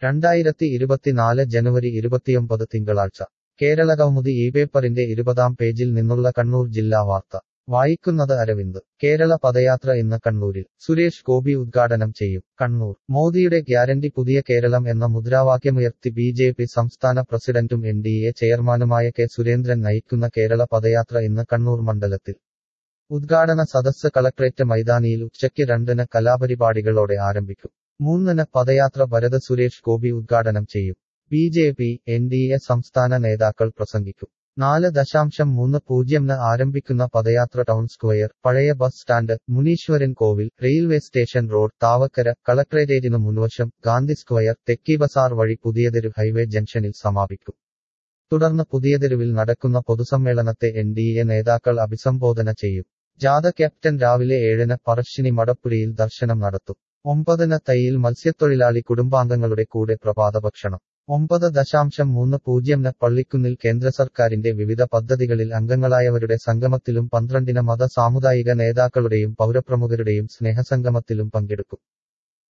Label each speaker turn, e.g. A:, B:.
A: രണ്ടായിരത്തി ഇരുപത്തിനാല് ജനുവരി ഇരുപത്തിയൊമ്പത് തിങ്കളാഴ്ച കേരളകൗമുദി ഈ പേപ്പറിന്റെ ഇരുപതാം പേജിൽ നിന്നുള്ള കണ്ണൂർ ജില്ലാ വാർത്ത വായിക്കുന്നത് അരവിന്ദ് കേരള പദയാത്ര ഇന്ന് കണ്ണൂരിൽ സുരേഷ് ഗോപി ഉദ്ഘാടനം ചെയ്യും കണ്ണൂർ മോദിയുടെ ഗ്യാരണ്ടി പുതിയ കേരളം എന്ന മുദ്രാവാക്യമുയർത്തി ബി ജെ പി സംസ്ഥാന പ്രസിഡന്റും എൻ ഡി എ ചെയർമാനുമായ കെ സുരേന്ദ്രൻ നയിക്കുന്ന കേരള പദയാത്ര ഇന്ന് കണ്ണൂർ മണ്ഡലത്തിൽ ഉദ്ഘാടന സദസ്സ് കളക്ട്രേറ്റ് മൈതാനിയിൽ ഉച്ചയ്ക്ക് രണ്ടിന് കലാപരിപാടികളോടെ ആരംഭിക്കും മൂന്നിന് പദയാത്ര ഭരത് സുരേഷ് ഗോപി ഉദ്ഘാടനം ചെയ്യും B J P N D A സംസ്ഥാന നേതാക്കൾ പ്രസംഗിക്കും നാല് ദശാംശം മൂന്ന് പൂജ്യംന് ആരംഭിക്കുന്ന പദയാത്ര ടൗൺ സ്ക്വയർ പഴയ bus stand Muneeswaran Kovil railway station road Thavakkara കളക്ട്രേറ്റേറ്റിനു മുൻവശം ഗാന്ധി സ്ക്വയർ തെക്കി ബസാർ വഴി പുതിയതെരു ഹൈവേ ജംഗ്ഷനിൽ സമാപിക്കും തുടർന്ന് പുതിയതെരുവിൽ നടക്കുന്ന പൊതുസമ്മേളനത്തെ എൻ ഡി എ നേതാക്കൾ അഭിസംബോധന ചെയ്യും ജാഥ ക്യാപ്റ്റൻ രാവിലെ ഏഴിന് പറശ്ശിനി മടപ്പുരയിൽ ദർശനം നടത്തും ഒമ്പതിന് തൈയിൽ മത്സ്യത്തൊഴിലാളി കുടുംബാംഗങ്ങളുടെ കൂടെ പ്രഭാതഭക്ഷണം ഒമ്പത് ദശാംശം മൂന്ന് പൂജ്യംന് പള്ളിക്കുന്നിൽ കേന്ദ്ര സർക്കാരിന്റെ വിവിധ പദ്ധതികളിൽ അംഗങ്ങളായവരുടെ സംഗമത്തിലും പന്ത്രണ്ടിന് മത സാമുദായിക നേതാക്കളുടെയും പൗരപ്രമുഖരുടെയും സ്നേഹസംഗമത്തിലും പങ്കെടുക്കും